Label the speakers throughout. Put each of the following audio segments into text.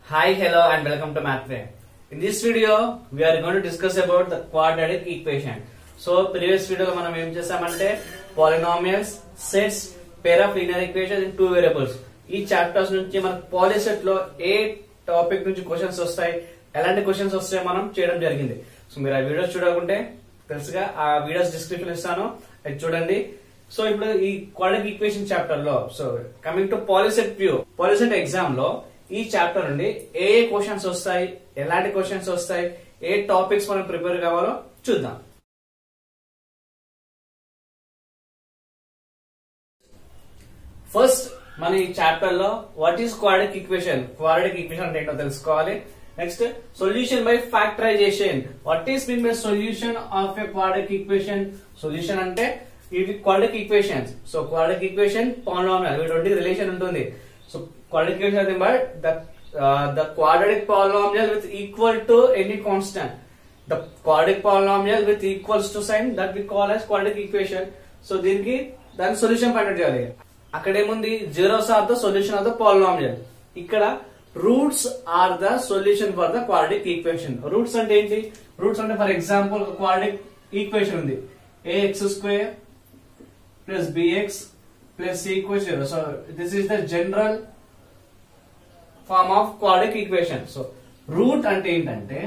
Speaker 1: Hi, hello, and welcome to MathWay. In this video, we are going to discuss about the quadratic equation. So previous వీడియోలో మనం ఏం చేసామంటే polynomials sets pair of linear equation in two variables ఈ chapters నుంచి మనకు POLYCET లో ఏ topic నుంచి questions వస్తాయి ఎలాంటి క్వశ్చన్స్ వస్తాయో మనం చేయడం జరిగింది సో మీరు ఆ వీడియోస్ చూడకుంటే తెలుసుగా ఆ వీడియోస్ డిస్క్రిప్షన్ ఇస్తాను అది చూడండి సో ఇప్పుడు ఈ క్వాడ్రిక్ ఈక్వేషన్ చాప్టర్ లో so coming to Polycet view Polycet exam లో ఈ చాప్టర్ నుండి ఏ ఏ క్వశ్చన్స్ వస్తాయి ఎలాంటి క్వశ్చన్స్ వస్తాయి ఏ టాపిక్స్ మనం ప్రిపేర్ కావాలో చూద్దాం ఫస్ట్ మన ఈ చాప్టర్ లో what is quadric equation quadric equation అంటే ఏంటో తెలుసుకోవాలి next solution by factorization what is mean by solution of a quadric equation solution అంటే ఇది quadric equations so quadric equation polynomial వీటి రెండింటికి రిలేషన్ ఉంటుంది సో క్వాడ్రిక్ ఈక్వేషన్ అంటే but the the quadric polynomial with equal to any constant the quadratic polynomial with equals to sign that we call as quadratic equation so దీనికి దాని solution find out చేయాలి అక్కడ ఏముంది zeros are the solution of the polynomial ఇక్కడ roots are the solution for the quadric equation roots అంటే ఏంటి roots అంటే for example quadric equation ఉంది a x square plus b x plus equal zero so this is the general form of quadric equation so root అంటే ఏంటంటే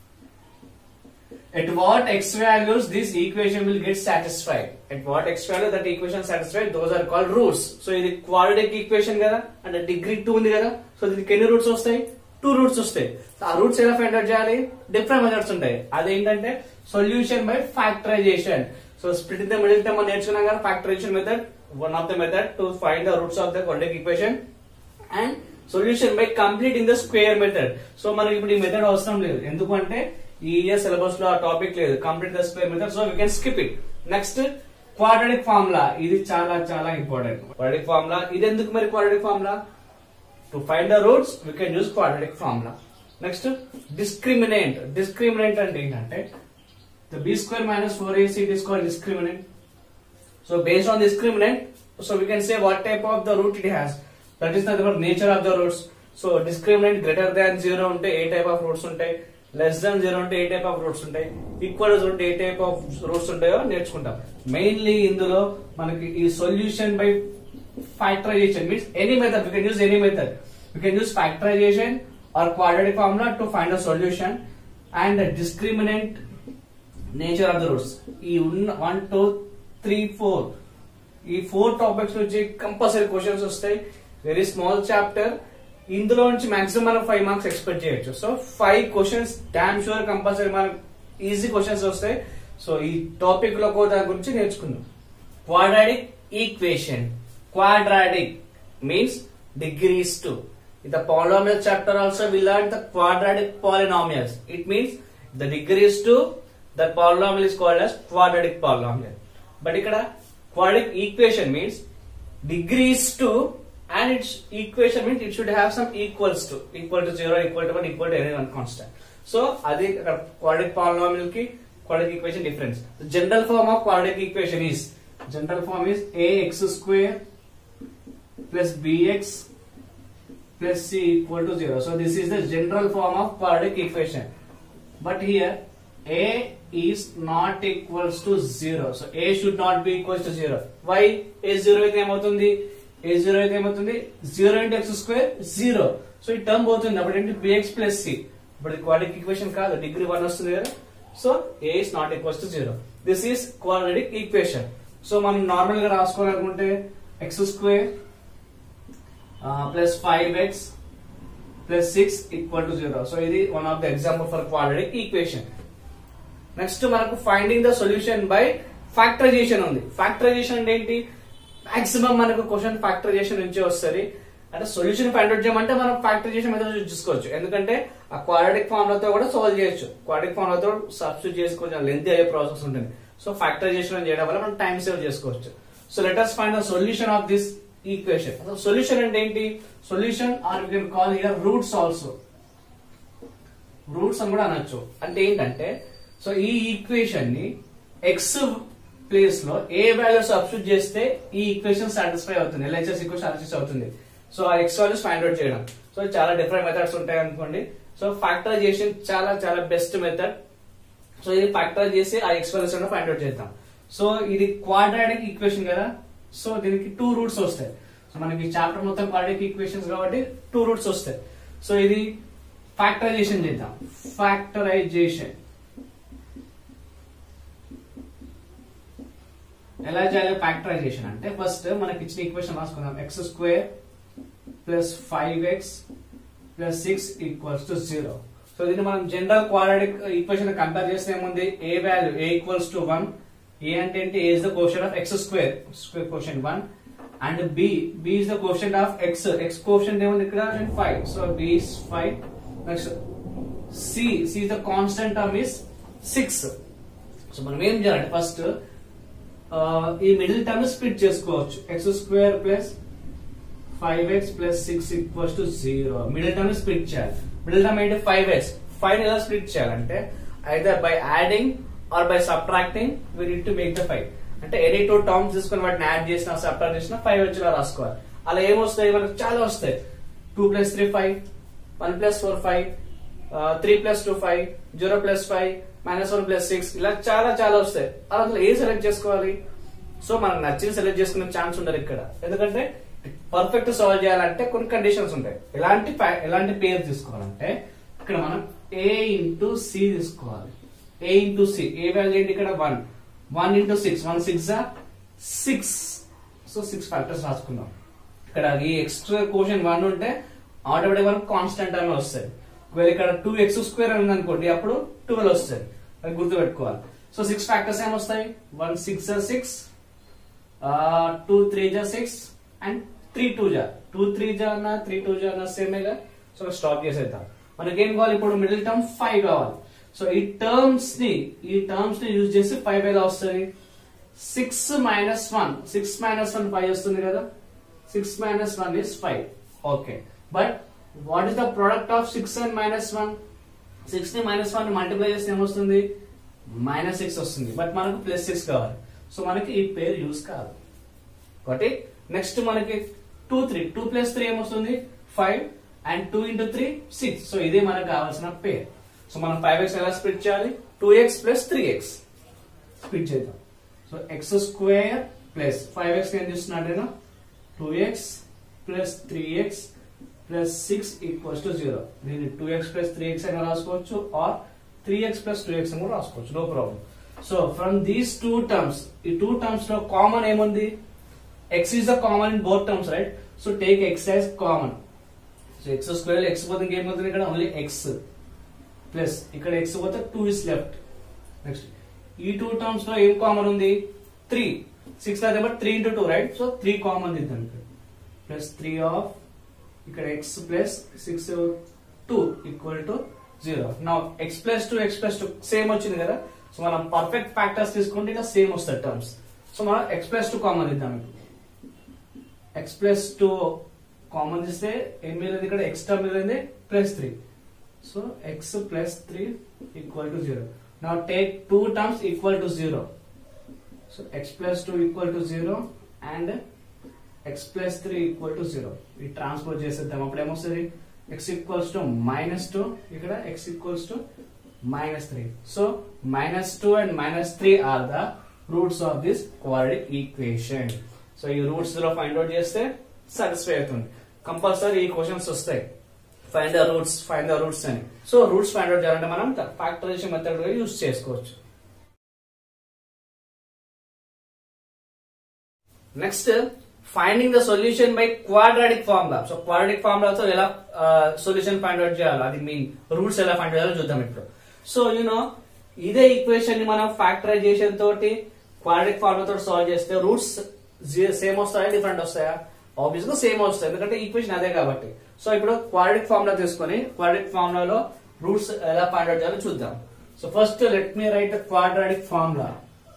Speaker 1: at what x values this equation will get satisfied at what x value that equation satisfied those are called roots so ఇది quadratic equation కదా అంటే degree two ఉంది కదా so దీనికి ఎన్ని roots వస్తాయి టూ రూట్స్ వస్తాయి So, ఆ రూట్స్ ఎలా ఫైండ్ అవుట్ చేయాలి డిఫరెంట్ మెథడ్స్ ఉంటాయి అదేంటంటే solution by factorization so split the middle term నేర్చుకున్నాం కదా factorization method one of the method to find the roots of the quadratic equation and solution by complete in the square method so మనకి ఇప్పుడు ఈ method అవసరం లేదు ఎందుకంటే ఈ year syllabus లో ఆ టాపిక్ లేదు complete the square method so we can skip it next quadratic formula ఇది చాలా చాలా ఇంపార్టెంట్ క్వాడ్రటిక్ ఫార్ములా ఇది ఎందుకు మరి quadratic formula to find the roots we can use quadratic formula next discriminant discriminant అంటే ఏంటంటే the b square minus four a c it is called discriminant so based on discriminant so we can say what type of the root it has that is the nature of the roots so discriminant greater than 0 ఉంటే ఏ type of roots ఉంటాయి less than zero ఉంటే ఏ type of roots ఉంటాయి equal ఉంటే ఏ type of roots ఉంటాయో నేర్చుకుంటాం మెయిన్లీ ఇందులో మనకి ఈ solution by factorization means any method we can use any method we can use factorization or quadratic formula to find a solution and the discriminant nature of the roots ఈ ఉన్న one two three four ఈ four topics నుంచి compulsory questions వస్తాయి very small chapter ఇందులో నుంచి maximum మనం five marks expect చేయొచ్చు so five questions damn sure compulsory మనకు ఈజీ క్వశ్చన్స్ వస్తాయి సో ఈ టాపిక్ లో కూడా దాని గురించి నేర్చుకుందాం quadratic equation quadratic means degrees 2 in the polynomial chapter also we learned the quadratic polynomials it means the degree is 2 the polynomial is called as quadratic polynomial but ఇక్కడ quadratic equation means degree is 2 and its equation means it should have some equals to equal to 0 equal to 1 equal to any one constant so అది ఇక్కడ quadratic polynomial కి quadratic equation difference the general form of quadratic equation is general form is ax square plus bx plus c equal to 0. So this is the general form of quadratic equation. But here a is not equals to 0. So a should not be equals to 0. Why? a 0 అయితే ఏమవుతుంది a 0 అయితే ఏమవుతుంది 0 into x square 0. So ఈ term పోతుంది అప్పుడు ఏంటి bx plus c. ఇప్పుడు ఇది quadratic equation కాదు డిగ్రీ 1 వస్తుంది కదా so a is not equals to 0. This is quadratic equation. So మనం నార్మల్ గా రాసుకోవాలనుకుంటే x square plus five x plus six equal to zero so ఇది one of the example for quadratic equation next మనకు finding the solution by factorization ఉంది factorization అంటే ఏంటి maximum మనకు question factorisation నుంచి వస్తుంది అంటే సొల్యూషన్ ఫైండ్ అవుట్ చేయమంటే మనం ఫ్యాక్టరైజేషన్ మెథడ్ చూసుకోవచ్చు ఎందుకంటే ఆ క్వాడ్రటిక్ ఫార్ములాతో కూడా సాల్వ్ చేయొచ్చు క్వాడ్రటిక్ ఫార్ములాతో సబ్స్టిట్యూట్ చేసుకోవచ్చు లెంత్ అయ్యే ప్రాసెస్ ఉంటుంది సో ఫ్యాక్టరైజేషన్ చేయడం వల్ల మనం టైం సేవ్ చేసుకోవచ్చు so let us find the solution of this equation solution అంటే ఏంటి solution are you can call here roots also roots అని కూడా అనొచ్చు అంటే ఏంటంటే సో ఈ ఈక్వేషన్ ని ఎక్స్ ప్లేస్ లో ఏ వాల్యూ సబ్స్టిట్యూట్ చేస్తే ఈ ఈక్వేషన్ సాటిస్ఫై అవుతుంది ఎల్హెచ్ఎస్ ఈక్వేషన్ సాటిస్ఫై అవుతుంది సో ఆ ఎక్స్ వాల్యూస్ ఫైండ్ అవుట్ చేయడం సో చాలా డిఫరెంట్ మెథడ్స్ ఉంటాయి అనుకోండి సో ఫ్యాక్టరైజేషన్ చాలా చాలా బెస్ట్ మెథడ్ సో ఇది ఫ్యాక్టర్ చేసి ఆ ఎక్స్ వాల్యూస్ ఫైండ్ అవుట్ చేద్దాం సో ఇది క్వాడ్రాటిక్ ఈక్వేషన్ కదా సో దీనికి టూ రూట్స్ వస్తాయి సో మనకి చాప్టర్ మొత్తం క్వాడ్రాటిక్ ఈక్వేషన్స్ కాబట్టి టూ రూట్స్ వస్తాయి సో ఇది ఫ్యాక్టరైజేషన్ చేద్దాం ఫ్యాక్టరైజేషన్ ఎలా చేయాలి ఫ్యాక్టరైజేషన్ అంటే ఫస్ట్ మనకి ఇచ్చిన ఈక్వేషన్ రాసుకుందాం x square plus five x plus six equals to zero so దీన్ని మనం జనరల్ క్వాడ్రాటిక్ ఈక్వేషన్ కంపేర్ చేస్తే ఏముంది a value a equals to one a అంటే ఏంటి a is the coefficient of x square square coefficient one and b b is the coefficient of x x coefficient ఏముంది ఇక్కడ five so b is five next c c the constant term is six so మనం ఏం చేయాలంటే first ఈ middle term split చేసుకోవచ్చు x square plus five x plus six equals to zero middle term split చేయాలి middle term ఏంటి five x five ఎలా split చేయాలంటే either by adding or by subtracting we need to make the five అంటే any two terms తీసుకొని వాటిని add చేసిన subtract చేసిన five వచ్చేలా రాసుకోవాలి అలా ఏమొస్తాయి మనకు చాలా వస్తాయి two plus three five one plus four five three plus two five zero plus five minus one plus six ఇలా చాలా చాలా వస్తాయి అలా అందులో ఏ సెలెక్ట్ చేసుకోవాలి సో మనకు నచ్చింది సెలెక్ట్ చేసుకునే ఛాన్స్ ఉండదు ఇక్కడ ఎందుకంటే పర్ఫెక్ట్ సాల్వ్ చేయాలంటే కొన్ని కండిషన్స్ ఉంటాయి ఎలాంటి fa- ఎలాంటి పేరు తీసుకోవాలంటే ఇక్కడ మనం ఏ ఇంటూ సి తీసుకోవాలి a into c a value ఏంటి ఇక్కడ one one into six one six six so six factors రాసుకుందాం ఇక్కడ ఈ ఎక్స్ట్రా క్వశ్చన్ వన్ ఉంటే ఆటోమేటిక్ మనకు కాన్స్టెంట్ టర్మ్ వస్తుంది ఒకవేళ ఇక్కడ టూ ఎక్స్ స్క్వేర్ అని అనుకోండి అప్పుడు ట్వెల్వ్ వస్తుంది అది గుర్తుపెట్టుకోవాలి సో సిక్స్ ఫ్యాక్టర్స్ ఏమొస్తాయి one six six two three జా సిక్స్ అండ్ త్రీ టూ జా టూ త్రీ జా అన్న త్రీ టూ జా అన్న సేమేగా సో స్టాప్ చేసేద్దాం మనకి ఏం కావాలి ఇప్పుడు మిడిల్ టర్మ్ ఫైవ్ కావాలి సో ఈ టర్మ్స్ ని ఈ టర్మ్స్ ని యూజ్ చేసి ఫైవ్ ఎలా వస్తుంది six minus one six minus one five వస్తుంది కదా six minus one is five okay but what is the product of six and minus one six ని మైనస్ వన్ మల్టిప్లై చేస్తే ఏమొస్తుంది మైనస్ సిక్స్ వస్తుంది but మనకు plus six కావాలి so మనకి ఈ పేరు యూజ్ కాదు ఒకటి నెక్స్ట్ మనకి two three two plus three ఏమొస్తుంది five and two into three six so ఇదే మనకు కావాల్సిన పేరు సో మనం ఫైవ్ ఎక్స్ ఎలా స్ప్లిట్ చేయాలి two x plus three x split చేద్దాం so x square plus five x ఏం చేస్తున్నాడు నేను two x plus three x plus six equals to zero దీన్ని two x plus three x అయినా రాసుకోవచ్చు or three x plus two x అని కూడా రాసుకోవచ్చు no problem so from these two terms ఈ టూ టర్మ్స్ లో కామన్ ఏముంది x is the common in both terms right so take x as common so x square x పోతే ఇంకేమవుతుంది ఇక్కడ only x plus ఇక్కడ ఎక్స్ పోతే two is left next ఈ two terms లో ఏం కామన్ ఉంది త్రీ సిక్స్ అదే but three into two right so three common దిద్దాం ఇక్కడ ప్లస్ త్రీ ఆఫ్ ఇక్కడ x plus six two equal to zero నా x plus two x plus two same వచ్చింది కదా సో మనం పర్ఫెక్ట్ ఫ్యాక్టర్స్ తీసుకుంటే ఇంకా సేమ్ వస్తాయి టర్మ్స్ సో మనం ఎక్స్ ప్లస్ టూ కామన్ ఇద్దాం ఇప్పుడు ఎక్స్ ప్లస్ టూ కామన్ ఇస్తే ఏం మిగిలింది ఇక్కడ ఎక్స్ టర్మ్ మిగిలింది plus three so x plus three equal to zero నా take two terms equal to zero so x plus two equal to zero and x plus three equal to zero ఇది transport చేసేద్దాం అప్పుడు ఏమొస్తుంది x equals to minus two ఇక్కడ x equals to minus three so minus two and minus three are the roots of this quadratic equation so ఈ roots లో find out చేస్తే satisfy అవుతుంది compulsory ఈ క్వశ్చన్స్ వస్తాయి find the roots find the roots అని so roots find out చేయాలంటే మనం factorization method use చేసుకోవచ్చు next finding the solution by quadratic formula so quadratic ఫార్ములాతో ఎలా సొల్యూషన్ ఫైండ్ అవుట్ చేయాలి అది మీన్ రూట్స్ ఎలా ఫైండ్ చేయాలో చూద్దాం ఇప్పుడు సో యూనో ఇదే ఈక్వేషన్ ని మనం ఫ్యాక్టరైజేషన్ తోటి క్వాడ్రాటిక్ ఫార్ములా తోటి సాల్వ్ చేస్తే రూట్స్ సేమ్ వస్తాయా డిఫరెంట్ వస్తాయా ఆబ్వియస్ గా సేమ్ వస్తాయి ఎందుకంటే ఈక్వేషన్ అదే కాబట్టి సో ఇప్పుడు క్వాడ్రాటిక్ ఫార్ములా తీసుకొని క్వాడ్రాటిక్ ఫార్ములాలో రూట్స్ ఎలా ఫైండ్ అవుట్ చేయాలో చూద్దాం so first let me write quadratic formula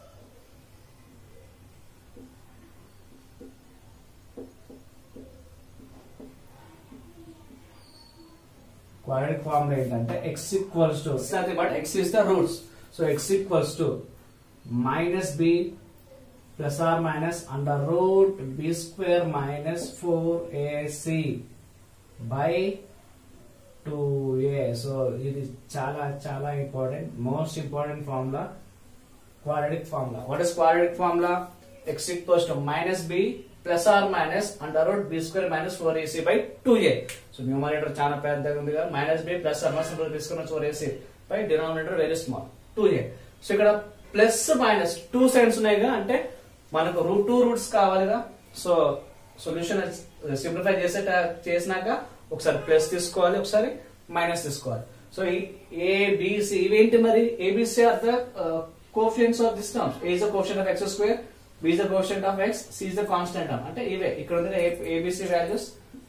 Speaker 1: quadratic formula ఏంటంటే x equals to nothing but x is the roots so x equals to minus b plus or minus under root b square minus 4ac by 2a సో ఇది చాలా చాలా important most important formula quadratic formula. What is quadratic formula? x equals to minus b plus or minus under root b square minus 4ac by 2a. So numerator చాలా పెద్దగా ఉంది కదా minus b plus or minus తీసుకున్న four a c by denominator very small two a so ఇక్కడ plus minus two sides ఉన్నాయిగా అంటే మనకు root two roots కావాలిగా సో సొల్యూషన్ సింప్లిఫై చేసే చేసినాక ఒకసారి ప్లస్ తీసుకోవాలి ఒకసారి మైనస్ తీసుకోవాలి సో ఏబిసి ఇవేంటి మరి a b c are the coefficients of this terms a is the coefficient of x square b is the coefficient of x c is the constant term అంటే ఇవే ఇక్కడ ఉంది ఏబిసి వాల్యూస్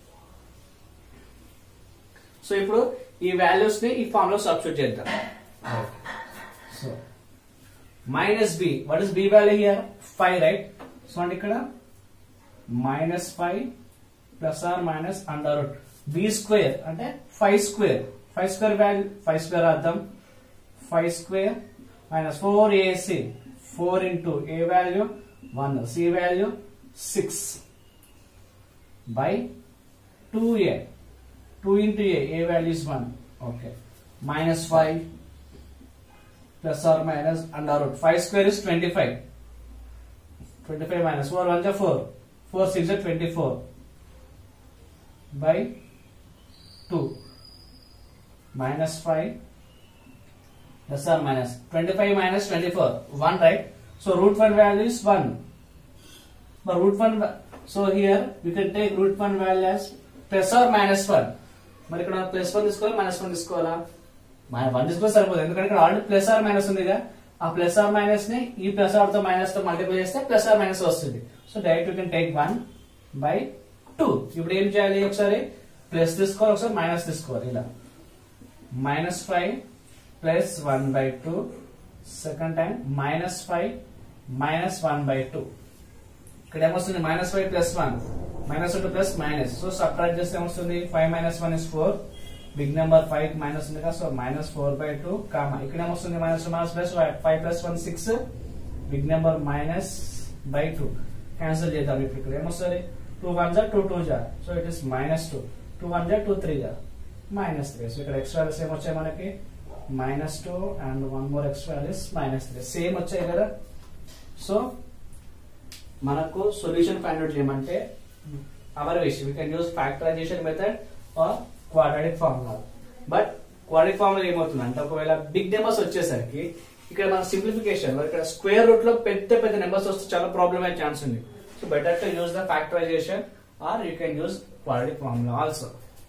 Speaker 1: సో ఇప్పుడు ఈ values ని ఈ ఫామ్ లో సబ్స్టిట్యూట్ చేద్దాం so minus b what is b value here five right so అంటే ఇక్కడ minus five plus or minus under root b square అంటే five square five square value five square అర్థం five square minus four a c four into a value one c value six by two a two into a a value is one okay minus five plus or minus under root five square is twenty five twenty five minus four one జా four four six twenty four by two minus five plus or minus 25 minus 24 1 right so root 1 value is 1 but root 1 va- so here we can take root 1 value as plus or minus 1 మరి ఇక్కడ plus one తీసుకోవాలి minus one తీసుకోవాలా మన one తీసుకుంటే సరిపోదు ఎందుకంటే ఇక్కడ already plus or minus ఉందిగా ఆ ప్లస్ ఆర్ మైనస్ ని ఈ ప్లస్ ఆర్ తో మైనస్ తో మల్టిప్లై చేస్తే ప్లస్ ఆర్ మైనస్ వస్తుంది so direct you can take one by two ఇప్పుడు ఏం చేయాలి ఒకసారి ప్లస్ తీసుకోవాలి ఒకసారి మైనస్ తీసుకోవాలి ఇలా minus five plus one by two second time minus five minus one by two ఇక్కడ ఏమొస్తుంది minus five plus one minus two plus minus so subtract చేస్తే ఏమొస్తుంది five minus one is four big number five minus ఉంది కదా so minus four by two comma ఇక్కడ ఏమొస్తుంది minus two minus plus five plus one six big number minus by two cancel చేద్దాం ఇప్పుడు ఇక్కడ ఏమొస్తుంది టూ వన్ జా two two జా so it is minus two two one జా two three జా మైనస్ త్రీ సో ఇక్కడ ఎక్స్ వాల్యూస్ ఏమొచ్చాయి మనకి minus two and one more x values minus three same వచ్చాయి కదా సో మనకు సొల్యూషన్ ఫైండ్ అవుట్ చేయమంటే our wish we can use factorization method or quadratic formula but quadratic formula ఏమవుతుంది అంటే ఒకవేళ బిగ్ నెంబర్స్ వచ్చేసరికి ఇక్కడ మన సింప్లిఫికేషన్ ఇక్కడ స్క్వేర్ రూట్ లో పెద్ద పెద్ద నెంబర్స్ వస్తే చాలా ప్రాబ్లమ్ అయ్యే ఛాన్స్ ఉంది so better to use the factorization or you can use quadratic formula also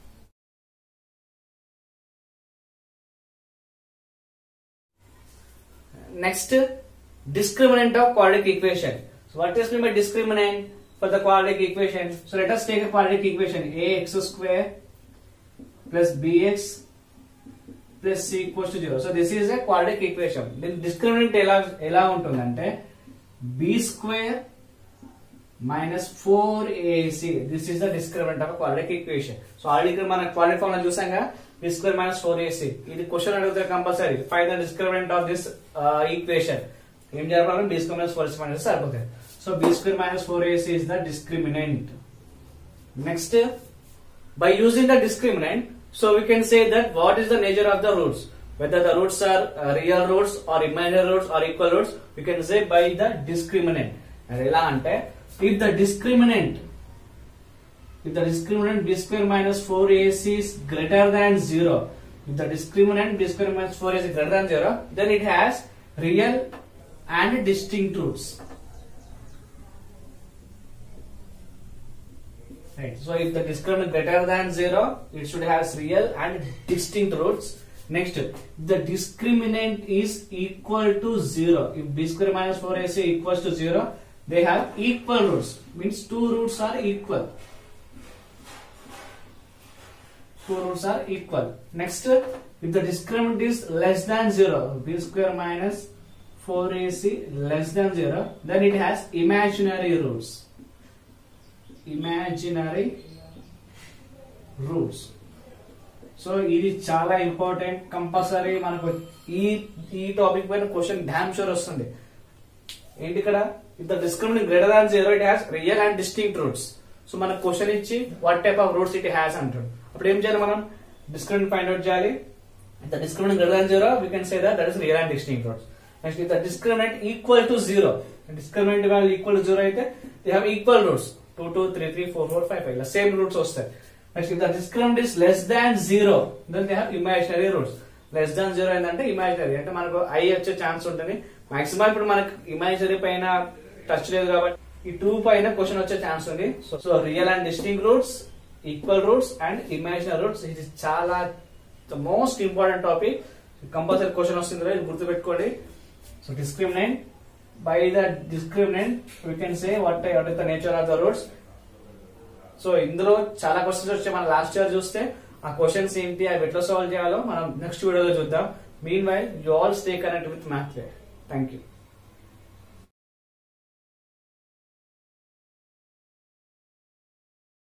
Speaker 1: Next, discriminant of quadratic equation. So what is meant by discriminant for the quadratic equation? So let us take a quadratic equation ax square plus bx plus c equals to 0. So this is a quadratic equation. Then discriminant ఎలా ఎలా ఉంటుందంటే b square minus 4ac. This is the discriminant of a quadratic equation. So already ఇక్కడ మన quadratic formula చూసాంగా b square minus 4ac. ఇది question అడిగితే compulsory find the discriminant of this uh, equation. ఏం చేయాలి b square minus 4ac minus సరిపోతుంది. So b square minus 4ac is the discriminant. Next, by using the discriminant, so we can say that what is the nature of the roots. Whether the roots are uh, real roots or imaginary roots or equal roots, we can say by the discriminant. And ఎలా అంటే if the discriminant if the discriminant b square minus 4ac is greater than 0 if the discriminant b square minus 4ac is greater than 0 then it has real and distinct roots right so if the discriminant greater than 0 it should have real and distinct roots next the discriminant is equal to 0 if b square minus 4ac equals to 0 they have equal roots means two roots are equal two roots are equal next if the discriminant is less than 0 b square minus 4ac less than 0 then it has imaginary roots imaginary roots so ఇది చాలా important compulsory మనకు ఈ ఈ topic పైన question damn sure వస్తుంది ఏంటి ఇక్కడ if the discriminant greater than zero it has real and distinct roots so మనకు క్వశ్చన్ ఇచ్చి what type of roots it has అంటాడు అప్పుడు ఏం చేయాలి మనం డిస్క్రిమినెంట్ ఫైండ్ అవుట్ చేయాలి the discriminant greater than zero, we can say that that is real and distinct roots. Next, if the discriminant equal to zero, the discriminant value equal to zero అయితే they have equal roots. 2, 2, 3, 3, 4, 4, 5, 5. ఇలా same roots వస్తాయి. Next, if the discriminant is less than zero, then they have imaginary roots. Less than zero ఏంటంటే imaginary అంటే మనకు I వచ్చే chance ఉంటుంది maximum ఇప్పుడు మనకు ఇమాజినరీ పైన టచ్ లేదు కాబట్టి ఈ టూ పైన క్వశ్చన్ వచ్చే ఛాన్స్ ఉంది so real and distinct roots equal roots and imaginary roots ఇది చాలా the most important topic compulsory question వస్తుంది ఇది గుర్తుపెట్టుకోండి so discriminant by the discriminant we can say what what is the nature of the roots so ఇందులో చాలా questions వచ్చాయి మనం last year చూస్తే ఆ క్వశ్చన్స్ ఏంటి అవి ఎట్లా సాల్వ్ చేయాలో మనం నెక్స్ట్ వీడియోలో చూద్దాం meanwhile you all stay connect with math thank you